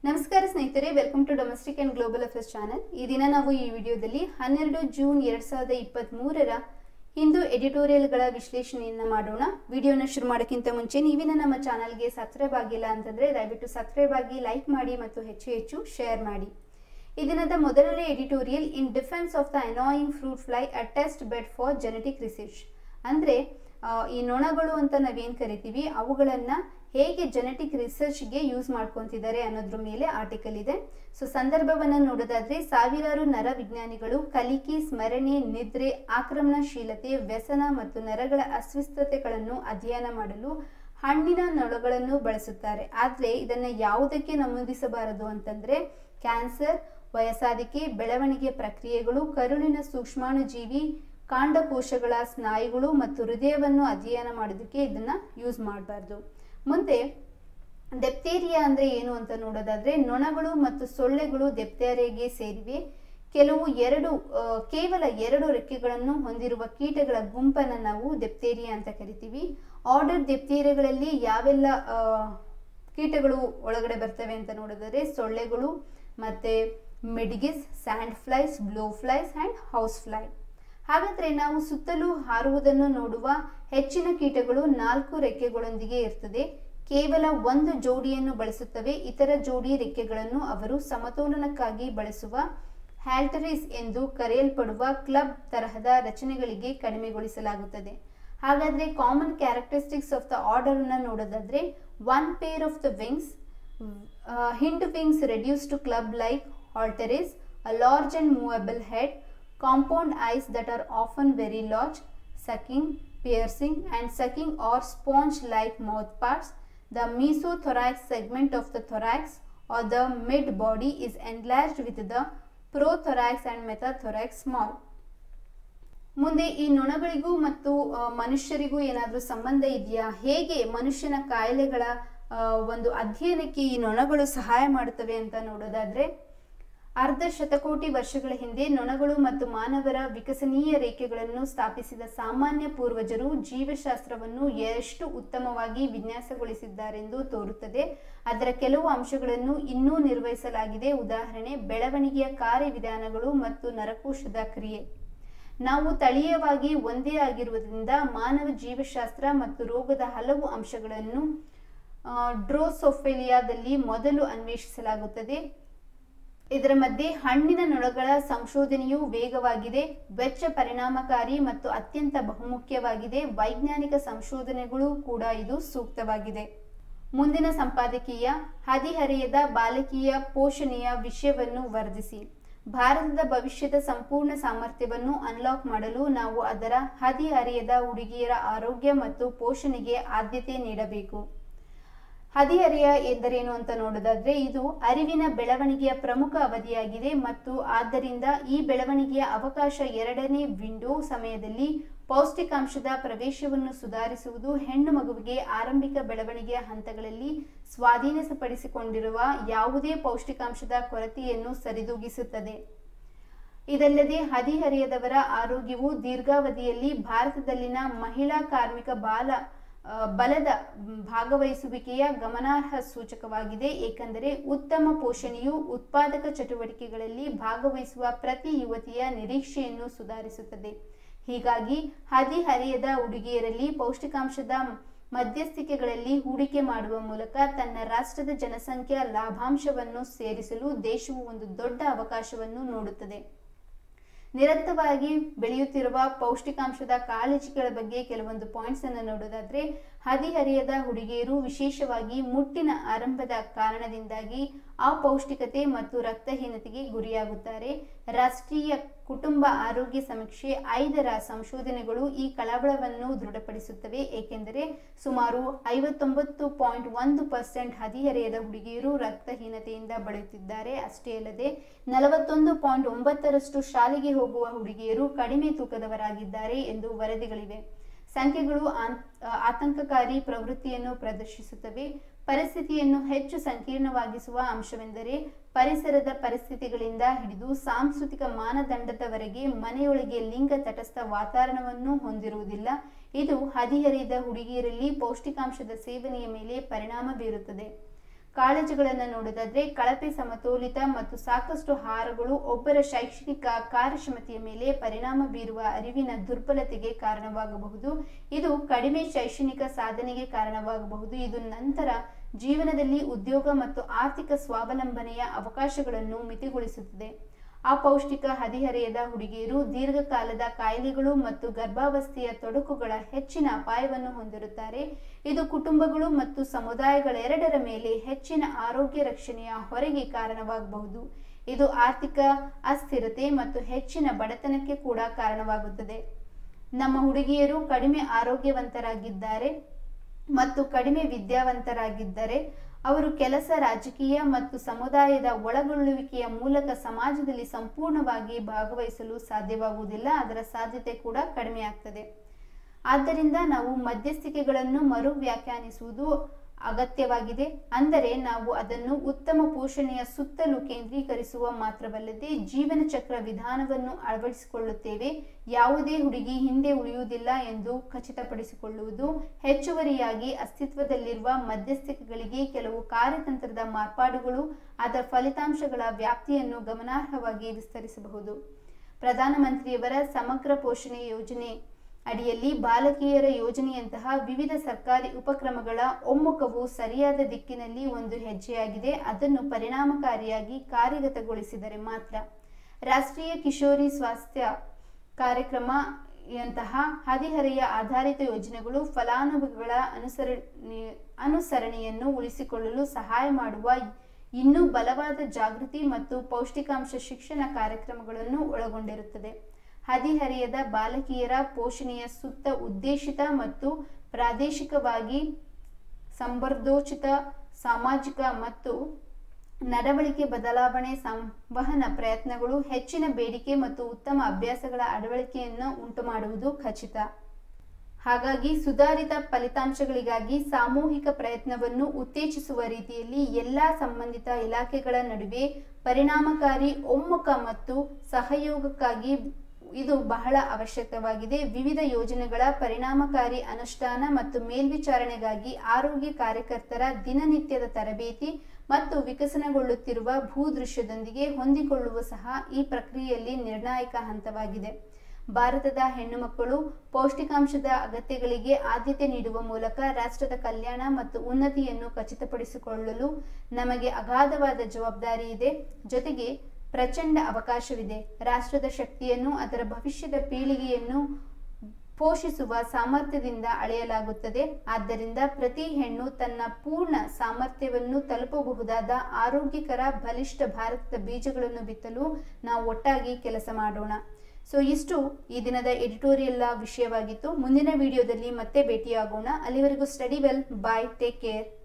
ನಮಸ್ಕಾರ ಸ್ನೇಹಿತರೆ welcome to domestic and global affairs channel ಈ ದಿನ ನಾವು ಈ ವಿಡಿಯೋದಲ್ಲಿ ಹನ್ನೆರಡು ಜೂನ್ ಎರಡ್ ಸಾವಿರದ ಇಪ್ಪತ್ತ್ ಮೂರರ ಹಿಂದೂ ಎಡಿಟೋರಿಯಲ್ಗಳ ವಿಶ್ಲೇಷಣೆಯನ್ನ ಮಾಡೋಣ ವಿಡಿಯೋನ ಶುರು ಮಾಡೋಕ್ಕಿಂತ ಮುಂಚೆ ನೀವಿನ ನಮ್ಮ ಚಾನಲ್ಗೆ ಸಬ್ಸ್ಕ್ರೈಬ್ ಆಗಿಲ್ಲ ಅಂತಂದ್ರೆ ದಯವಿಟ್ಟು ಸಬ್ಸ್ಕ್ರೈಬ್ ಆಗಿ ಲೈಕ್ ಮಾಡಿ ಮತ್ತು ಹೆಚ್ಚು ಹೆಚ್ಚು ಶೇರ್ ಮಾಡಿ ಈ ದಿನದ ಮೊದಲನೇ editorial in defence of the annoying fruit fly a test bed for genetic research ಅಂದರೆ ಈ ನೊಣಗಳು ಅಂತ ನಾವೇನು ಕರಿತೀವಿ ಅವುಗಳನ್ನು ಹೇಗೆ ಜೆನೆಟಿಕ್ ರಿಸರ್ಚ್ಗೆ ಯೂಸ್ ಮಾಡ್ಕೊತಿದ್ದಾರೆ ಅನ್ನೋದ್ರ ಮೇಲೆ ಆರ್ಟಿಕಲ್ ಇದೆ ಸೊ ಸಂದರ್ಭವನ್ನು ನೋಡೋದಾದ್ರೆ ಸಾವಿರಾರು ನರ ವಿಜ್ಞಾನಿಗಳು ಕಲಿಕೆ ಸ್ಮರಣೆ ನಿದ್ರೆ ಆಕ್ರಮಣಶೀಲತೆ ವ್ಯಸನ ಮತ್ತು ನರಗಳ ಅಸ್ವಸ್ಥತೆಗಳನ್ನು ಅಧ್ಯಯನ ಮಾಡಲು ಹಣ್ಣಿನ ನೊಣಗಳನ್ನು ಬಳಸುತ್ತಾರೆ ಆದರೆ ಇದನ್ನು ಯಾವುದಕ್ಕೆ ನಮೂದಿಸಬಾರದು ಅಂತಂದ್ರೆ ಕ್ಯಾನ್ಸರ್ ವಯಸ್ಸಾದಿಕೆ ಬೆಳವಣಿಗೆ ಪ್ರಕ್ರಿಯೆಗಳು ಕರುಳಿನ ಸೂಕ್ಷ್ಮಾಣುಜೀವಿ ಕಾಂಡಕೋಶಗಳ ಸ್ನಾಯುಗಳು ಮತ್ತು ಹೃದಯವನ್ನು ಅಧ್ಯಯನ ಮಾಡೋದಕ್ಕೆ ಇದನ್ನ ಯೂಸ್ ಮಾಡಬಾರ್ದು ಮುಂದೆ ದೆಪ್ತೇರಿಯಾ ಅಂದ್ರೆ ಏನು ಅಂತ ನೋಡೋದಾದ್ರೆ ನೊಣಗಳು ಮತ್ತು ಸೊಳ್ಳೆಗಳು ದೆಪ್ತೇರಿಯಾಗೆ ಸೇರಿವೆ ಕೆಲವು ಎರಡು ಆ, ಕೇವಲ ಎರಡು ರೆಕ್ಕೆಗಳನ್ನು ಹೊಂದಿರುವ ಕೀಟಗಳ ಗುಂಪನ್ನು ನಾವು ದೆಪ್ತೇರಿಯಾ ಅಂತ ಕರಿತೀವಿ ಆರ್ಡರ್ ದೆಪ್ತೇರಿಯಾಗಳಲ್ಲಿ ಯಾವೆಲ್ಲ ಆ, ಕೀಟಗಳು ಒಳಗಡೆ ಬರ್ತವೆ ಅಂತ ನೋಡಿದರೆ ಸೊಳ್ಳೆಗಳು ಮತ್ತೆ midges sand flies blow flies and house fly ಹಾಗಾದ್ರೆ ನಾವು ಸುತ್ತಲೂ ಹಾರುವುದನ್ನು ನೋಡುವ ಹೆಚ್ಚಿನ ಕೀಟಗಳು ನಾಲ್ಕು ರೆಕ್ಕೆಗಳೊಂದಿಗೆ ಇರ್ತದೆ ಕೇವಲ ಒಂದು ಜೋಡಿಯನ್ನು ಬಳಸುತ್ತವೆ ಇತರ ಜೋಡಿ ರೆಕ್ಕೆಗಳನ್ನು ಅವರು ಸಮತೋಲನಕ್ಕಾಗಿ ಬಳಸುವ ಹ್ಯಾಲ್ಟರಿಸ್ ಎಂದು ಕರೆಯಲ್ಪಡುವ ಕ್ಲಬ್ ತರಹದ ರಚನೆಗಳಿಗೆ ಕಡಿಮೆಗೊಳಿಸಲಾಗುತ್ತದೆ ಹಾಗಾದ್ರೆ common characteristics of the order ಅನ್ನ ನೋಡೋದಾದ್ರೆ one pair of the wings hind wings reduce to club like halteres, a large and movable head, compound eyes that are often very large, sucking, piercing, and sucking or sponge-like mouth parts. The mesothorax segment of the thorax or the mid body is enlarged with the prothorax and metathorax small. ಮುಂದೆ ಈ ನೊಣಗಳಿಗೂ ಮತ್ತು ಆ, ಮನುಷ್ಯರಿಗೂ ಏನಾದರೂ ಸಂಬಂಧ ಇದೆಯಾ ಹೇಗೆ ಮನುಷ್ಯನ ಕಾಯಿಲೆಗಳ ಆ, ಒಂದು ಅಧ್ಯಯನಕ್ಕೆ ಈ ನೊಣಗಳು ಸಹಾಯ ಮಾಡುತ್ತವೆ ಅಂತ ನೋಡೋದಾದ್ರೆ ಅರ್ಧ ಶತಕೋಟಿ ವರ್ಷಗಳ ಹಿಂದೆ ನೊಣಗಳು ಮತ್ತು ಮಾನವರ ವಿಕಸನೀಯ ರೇಖೆಗಳನ್ನು ಸ್ಥಾಪಿಸಿದ ಸಾಮಾನ್ಯ ಪೂರ್ವಜರು ಜೀವಶಾಸ್ತ್ರವನ್ನು ಎಷ್ಟು ಉತ್ತಮವಾಗಿ ವಿನ್ಯಾಸಗೊಳಿಸಿದ್ದಾರೆಂದು ತೋರುತ್ತದೆ ಅದರ ಕೆಲವು ಅಂಶಗಳನ್ನು ಇನ್ನೂ ನಿರ್ವಹಿಸಲಾಗಿದೆ ಉದಾಹರಣೆ ಬೆಳವಣಿಗೆಯ ಕಾರ್ಯವಿಧಾನಗಳು ಮತ್ತು ನರಕೋಶದ ಕ್ರಿಯೆ ನಾವು ತಳೀಯವಾಗಿ ಒಂದೇ ಆಗಿರುವುದರಿಂದ ಮಾನವ ಜೀವಶಾಸ್ತ್ರ ಮತ್ತು ರೋಗದ ಹಲವು ಅಂಶಗಳನ್ನು ಆ, ಡ್ರೋಸೋಫೆಲಿಯಾದಲ್ಲಿ ಮೊದಲು ಅನ್ವೇಷಿಸಲಾಗುತ್ತದೆ ಇದರ ಮಧ್ಯೆ ಹಣ್ಣಿನ ನೊಣಗಳ ಸಂಶೋಧನೆಯು ವೇಗವಾಗಿದೆ ವೆಚ್ಚ ಪರಿಣಾಮಕಾರಿ ಮತ್ತು ಅತ್ಯಂತ ಬಹುಮುಖ್ಯವಾಗಿದೆ ವೈಜ್ಞಾನಿಕ ಸಂಶೋಧನೆಗಳು ಕೂಡ ಇದು ಸೂಕ್ತವಾಗಿದೆ ಮುಂದಿನ ಸಂಪಾದಕೀಯ ಹದಿಹರೆಯದ ಬಾಲಕಿಯ ಪೋಷಣೆಯ ವಿಷಯವನ್ನು ವರ್ಧಿಸಿ ಭಾರತದ ಭವಿಷ್ಯದ ಸಂಪೂರ್ಣ ಸಾಮರ್ಥ್ಯವನ್ನು ಅನ್ಲಾಕ್ ಮಾಡಲು ನಾವು ಅದರ ಹದಿಹರೆಯದ ಹುಡುಗಿಯರ ಆರೋಗ್ಯ ಮತ್ತು ಪೋಷಣೆಗೆ ಆದ್ಯತೆ ನೀಡಬೇಕು ಹದಿಹರೆಯ ಎಂದರೇನು ಅಂತ ನೋಡೋದಾದ್ರೆ ಇದು ಅರಿವಿನ ಬೆಳವಣಿಗೆಯ ಪ್ರಮುಖ ಅವಧಿಯಾಗಿದೆ ಮತ್ತು ಆದ್ದರಿಂದ ಈ ಬೆಳವಣಿಗೆಯ ಅವಕಾಶ ಎರಡನೇ ವಿಂಡೋ ಸಮಯದಲ್ಲಿ ಪೌಷ್ಟಿಕಾಂಶದ ಪ್ರವೇಶವನ್ನು ಸುಧಾರಿಸುವುದು ಹೆಣ್ಣು ಮಗುವಿಗೆ ಆರಂಭಿಕ ಬೆಳವಣಿಗೆಯ ಹಂತಗಳಲ್ಲಿ ಸ್ವಾಧೀನಪಡಿಸಿಕೊಂಡಿರುವ ಯಾವುದೇ ಪೌಷ್ಟಿಕಾಂಶದ ಕೊರತೆಯನ್ನು ಸರಿದೂಗಿಸುತ್ತದೆ ಇದಲ್ಲದೆ ಹದಿಹರೆಯದವರ ಆರೋಗ್ಯವು ದೀರ್ಘಾವಧಿಯಲ್ಲಿ ಭಾರತದಲ್ಲಿನ ಮಹಿಳಾ ಕಾರ್ಮಿಕ ಬಾಲ ಆ, ಬಲದ ಭಾಗವಹಿಸುವಿಕೆಯ ಗಮನಾರ್ಹ ಸೂಚಕವಾಗಿದೆ ಏಕೆಂದರೆ ಉತ್ತಮ ಪೋಷಣೆಯು ಉತ್ಪಾದಕ ಚಟುವಟಿಕೆಗಳಲ್ಲಿ ಭಾಗವಹಿಸುವ ಪ್ರತಿ ಯುವತಿಯ ನಿರೀಕ್ಷೆಯನ್ನು ಸುಧಾರಿಸುತ್ತದೆ ಹೀಗಾಗಿ ಹದಿಹರೆಯದ ಹುಡುಗಿಯರಲ್ಲಿ ಪೌಷ್ಟಿಕಾಂಶದ ಮಧ್ಯಸ್ಥಿಕೆಗಳಲ್ಲಿ ಹೂಡಿಕೆ ಮಾಡುವ ಮೂಲಕ ತನ್ನ ರಾಷ್ಟ್ರದ ಜನಸಂಖ್ಯಾ ಲಾಭಾಂಶವನ್ನು ಸೇರಿಸಲು ದೇಶವು ಒಂದು ದೊಡ್ಡ ಅವಕಾಶವನ್ನು ನೋಡುತ್ತದೆ ನಿರಂತರವಾಗಿ ಬೆಳೆಯುತ್ತಿರುವ ಪೌಷ್ಟಿಕಾಂಶದ ಕಾಳಜಿಗಳ ಬಗ್ಗೆ ಕೆಲವೊಂದು ಪಾಯಿಂಟ್ಸ್ ಅನ್ನು ನೋಡೋದಾದ್ರೆ ಹದಿಹರೆಯದ ಹುಡುಗಿಯರು ವಿಶೇಷವಾಗಿ ಮುಟ್ಟಿನ ಆರಂಭದ ಕಾರಣದಿಂದಾಗಿ ಅಪೌಷ್ಟಿಕತೆ ಮತ್ತು ರಕ್ತಹೀನತೆಗೆ ಗುರಿಯಾಗುತ್ತಾರೆ ರಾಷ್ಟ್ರೀಯ ಕುಟುಂಬ ಆರೋಗ್ಯ ಸಮೀಕ್ಷೆ ಐದರ ಸಂಶೋಧನೆಗಳು ಈ ಕಳವಳವನ್ನು ದೃಢಪಡಿಸುತ್ತವೆ ಏಕೆಂದರೆ ಸುಮಾರು ಐವತ್ತೊಂಬತ್ತು ಪಾಯಿಂಟ್ ಒಂದು ಪರ್ಸೆಂಟ್ ಹದಿಹರೆಯದ ಹುಡುಗಿಯರು ರಕ್ತಹೀನತೆಯಿಂದ ಬಳಲುತ್ತಿದ್ದಾರೆ ಅಷ್ಟೇ ಅಲ್ಲದೆ ನಲವತ್ತೊಂದು ಪಾಯಿಂಟ್ ಒಂಬತ್ತರಷ್ಟು ಶಾಲೆಗೆ ಹೋಗುವ ಹುಡುಗಿಯರು ಕಡಿಮೆ ತೂಕದವರಾಗಿದ್ದಾರೆ ಎಂದು ವರದಿಗಳಿವೆ ಸಂಖ್ಯೆಗಳು ಆನ್- ಆತಂಕಕಾರಿ ಪ್ರವೃತ್ತಿಯನ್ನು ಪ್ರದರ್ಶಿಸುತ್ತವೆ ಪರಿಸ್ಥಿತಿಯನ್ನು ಹೆಚ್ಚು ಸಂಕೀರ್ಣವಾಗಿಸುವ ಅಂಶವೆಂದರೆ ಪರಿಸರದ ಪರಿಸ್ಥಿತಿಗಳಿಂದ ಹಿಡಿದು ಸಾಂಸ್ಕೃತಿಕ ಮಾನದಂಡದವರೆಗೆ ಮನೆಯೊಳಗೆ ಲಿಂಗ ತಟಸ್ಥ ವಾತಾವರಣವನ್ನು ಹೊಂದಿರುವುದಿಲ್ಲ ಇದು ಹದಿಹರೆಯದ ಹುಡುಗಿಯರಲ್ಲಿ ಪೌಷ್ಟಿಕಾಂಶದ ಸೇವನೆಯ ಮೇಲೆ ಪರಿಣಾಮ ಬೀರುತ್ತದೆ ಕಾಳಜಿಗಳನ್ನು ನೋಡೋದಾದ್ರೆ ಕಳಪೆ ಸಮತೋಲಿತ ಮತ್ತು ಸಾಕಷ್ಟು ಆಹಾರಗಳು ಒಬ್ಬರ ಶೈಕ್ಷಣಿಕ ಕಾರ್ಯಕ್ಷಮತೆಯ ಮೇಲೆ ಪರಿಣಾಮ ಬೀರುವ ಅರಿವಿನ ದುರ್ಬಲತೆಗೆ ಕಾರಣವಾಗಬಹುದು ಇದು ಕಡಿಮೆ ಶೈಕ್ಷಣಿಕ ಸಾಧನೆಗೆ ಕಾರಣವಾಗಬಹುದು ಇದು ನಂತರ ಜೀವನದಲ್ಲಿ ಉದ್ಯೋಗ ಮತ್ತು ಆರ್ಥಿಕ ಸ್ವಾವಲಂಬನೆಯ ಅವಕಾಶಗಳನ್ನು ಮಿತಿಗೊಳಿಸುತ್ತದೆ ಅಪೌಷ್ಟಿಕ ಹದಿಹರೆಯದ ಹುಡುಗಿಯರು ದೀರ್ಘಕಾಲದ ಕಾಯಿಲೆಗಳು ಮತ್ತು ಗರ್ಭಾವಸ್ಥೆಯ ತೊಡಕುಗಳ ಹೆಚ್ಚಿನ ಅಪಾಯವನ್ನು ಹೊಂದಿರುತ್ತಾರೆ ಇದು ಕುಟುಂಬಗಳು ಮತ್ತು ಸಮುದಾಯಗಳೆರಡರ ಮೇಲೆ ಹೆಚ್ಚಿನ ಆರೋಗ್ಯ ರಕ್ಷಣೆಯ ಹೊರೆಗೆ ಕಾರಣವಾಗಬಹುದು ಇದು ಆರ್ಥಿಕ ಅಸ್ಥಿರತೆ ಮತ್ತು ಹೆಚ್ಚಿನ ಬಡತನಕ್ಕೆ ಕೂಡ ಕಾರಣವಾಗುತ್ತದೆ ನಮ್ಮ ಹುಡುಗಿಯರು ಕಡಿಮೆ ಆರೋಗ್ಯವಂತರಾಗಿದ್ದಾರೆ ಮತ್ತು ಕಡಿಮೆ ವಿದ್ಯಾವಂತರಾಗಿದ್ದರೆ ಅವರು ಕೆಲಸ ರಾಜಕೀಯ ಮತ್ತು ಸಮುದಾಯದ ಒಳಗೊಳ್ಳುವಿಕೆಯ ಮೂಲಕ ಸಮಾಜದಲ್ಲಿ ಸಂಪೂರ್ಣವಾಗಿ ಭಾಗವಹಿಸಲು ಸಾಧ್ಯವಾಗುವುದಿಲ್ಲ ಅದರ ಸಾಧ್ಯತೆ ಕೂಡ ಕಡಿಮೆ ಆಗ್ತದೆ ಆದ್ದರಿಂದ ನಾವು ಮಧ್ಯಸ್ಥಿಕೆಗಳನ್ನು ಮರು ವ್ಯಾಖ್ಯಾನಿಸುವುದು ಅಗತ್ಯವಾಗಿದೆ ಅಂದರೆ ನಾವು ಅದನ್ನು ಉತ್ತಮ ಪೋಷಣೆಯ ಸುತ್ತಲೂ ಕೇಂದ್ರೀಕರಿಸುವ ಮಾತ್ರವಲ್ಲದೆ ಜೀವನ ಚಕ್ರ ವಿಧಾನವನ್ನು ಅಳವಡಿಸಿಕೊಳ್ಳುತ್ತೇವೆ ಯಾವುದೇ ಹುಡುಗಿ ಹಿಂದೆ ಉಳಿಯುವುದಿಲ್ಲ ಎಂದು ಖಚಿತಪಡಿಸಿಕೊಳ್ಳುವುದು ಹೆಚ್ಚುವರಿಯಾಗಿ ಅಸ್ತಿತ್ವದಲ್ಲಿರುವ ಮಧ್ಯಸ್ಥಿಕೆಗಳಿಗೆ ಕೆಲವು ಕಾರ್ಯತಂತ್ರದ ಮಾರ್ಪಾಡುಗಳು ಅದರ ಫಲಿತಾಂಶಗಳ ವ್ಯಾಪ್ತಿಯನ್ನು ಗಮನಾರ್ಹವಾಗಿ ವಿಸ್ತರಿಸಬಹುದು ಪ್ರಧಾನಮಂತ್ರಿಯವರ ಸಮಗ್ರ ಪೋಷಣೆ ಯೋಜನೆ ಅಡಿಯಲ್ಲಿ ಬಾಲಕಿಯರ ಯೋಜನೆಯಂತಹ ವಿವಿಧ ಸರ್ಕಾರಿ ಉಪಕ್ರಮಗಳ ಒಮ್ಮುಖವು ಸರಿಯಾದ ದಿಕ್ಕಿನಲ್ಲಿ ಒಂದು ಹೆಜ್ಜೆಯಾಗಿದೆ ಅದನ್ನು ಪರಿಣಾಮಕಾರಿಯಾಗಿ ಕಾರ್ಯಗತಗೊಳಿಸಿದರೆ ಮಾತ್ರ ರಾಷ್ಟ್ರೀಯ ಕಿಶೋರಿ ಸ್ವಾಸ್ಥ್ಯ ಕಾರ್ಯಕ್ರಮ ಯಂತಹ ಹದಿಹರೆಯ ಆಧಾರಿತ ಯೋಜನೆಗಳು ಫಲಾನುಭವಿಗಳ ಅನುಸರಣೆ ಅನುಸರಣೆಯನ್ನು ಉಳಿಸಿಕೊಳ್ಳಲು ಸಹಾಯ ಮಾಡುವ ಇನ್ನೂ ಬಲವಾದ ಜಾಗೃತಿ ಮತ್ತು ಪೌಷ್ಟಿಕಾಂಶ ಶಿಕ್ಷಣ ಕಾರ್ಯಕ್ರಮಗಳನ್ನು ಒಳಗೊಂಡಿರುತ್ತದೆ ಹದಿಹರೆಯದ ಬಾಲಕಿಯರ ಪೋಷಣೆಯ ಸುತ್ತ ಉದ್ದೇಶಿತ ಮತ್ತು ಪ್ರಾದೇಶಿಕವಾಗಿ ಸಂಬರ್ಧೋಚಿತ ಸಾಮಾಜಿಕ ಮತ್ತು ನಡವಳಿಕೆ ಬದಲಾವಣೆ ಸಂವಹನ ಪ್ರಯತ್ನಗಳು ಹೆಚ್ಚಿನ ಬೇಡಿಕೆ ಮತ್ತು ಉತ್ತಮ ಅಭ್ಯಾಸಗಳ ಅಳವಡಿಕೆಯನ್ನು ಉಂಟುಮಾಡುವುದು ಖಚಿತ ಹಾಗಾಗಿ ಸುಧಾರಿತ ಫಲಿತಾಂಶಗಳಿಗಾಗಿ ಸಾಮೂಹಿಕ ಪ್ರಯತ್ನವನ್ನು ಉತ್ತೇಜಿಸುವ ರೀತಿಯಲ್ಲಿ ಎಲ್ಲ ಸಂಬಂಧಿತ ಇಲಾಖೆಗಳ ನಡುವೆ ಪರಿಣಾಮಕಾರಿ ಒಮ್ಮುಖ ಮತ್ತು ಸಹಯೋಗಕ್ಕಾಗಿ ಇದು ಬಹಳ ಅವಶ್ಯಕವಾಗಿದೆ ವಿವಿಧ ಯೋಜನೆಗಳ ಪರಿಣಾಮಕಾರಿ ಅನುಷ್ಠಾನ ಮತ್ತು ಮೇಲ್ವಿಚಾರಣೆಗಾಗಿ ಆರೋಗ್ಯ ಕಾರ್ಯಕರ್ತರ ದಿನನಿತ್ಯದ ತರಬೇತಿ ಮತ್ತು ವಿಕಸನಗೊಳ್ಳುತ್ತಿರುವ ಭೂದೃಶ್ಯದೊಂದಿಗೆ ಹೊಂದಿಕೊಳ್ಳುವ ಸಹ ಈ ಪ್ರಕ್ರಿಯೆಯಲ್ಲಿ ನಿರ್ಣಾಯಕ ಹಂತವಾಗಿದೆ ಭಾರತದ ಹೆಣ್ಣು ಮಕ್ಕಳು ಪೌಷ್ಟಿಕಾಂಶದ ಅಗತ್ಯಗಳಿಗೆ ಆದ್ಯತೆ ನೀಡುವ ಮೂಲಕ ರಾಷ್ಟ್ರದ ಕಲ್ಯಾಣ ಮತ್ತು ಉನ್ನತಿಯನ್ನು ಖಚಿತಪಡಿಸಿಕೊಳ್ಳಲು ನಮಗೆ ಅಗಾಧವಾದ ಜವಾಬ್ದಾರಿ ಇದೆ ಜೊತೆಗೆ ಪ್ರಚಂಡ ಅವಕಾಶವಿದೆ ರಾಷ್ಟ್ರದ ಶಕ್ತಿಯನ್ನು ಅದರ ಭವಿಷ್ಯದ ಪೀಳಿಗೆಯನ್ನು ಪೋಷಿಸುವ ಸಾಮರ್ಥ್ಯದಿಂದ ಅಳೆಯಲಾಗುತ್ತದೆ ಆದ್ದರಿಂದ ಪ್ರತಿ ಹೆಣ್ಣು ತನ್ನ ಪೂರ್ಣ ಸಾಮರ್ಥ್ಯವನ್ನು ತಲುಪಬಹುದಾದ ಆರೋಗ್ಯಕರ ಬಲಿಷ್ಠ ಭಾರತದ ಬೀಜಗಳನ್ನು ಬಿತ್ತಲು ನಾವು ಒಟ್ಟಾಗಿ ಕೆಲಸ ಮಾಡೋಣ ಸೊ ಇಷ್ಟು ಈ ದಿನದ ಎಡಿಟೋರಿಯಲ್ ವಿಷಯವಾಗಿತ್ತು ಮುಂದಿನ ವಿಡಿಯೋದಲ್ಲಿ ಮತ್ತೆ ಭೇಟಿಯಾಗೋಣ ಅಲ್ಲಿವರೆಗೂ study well bye take care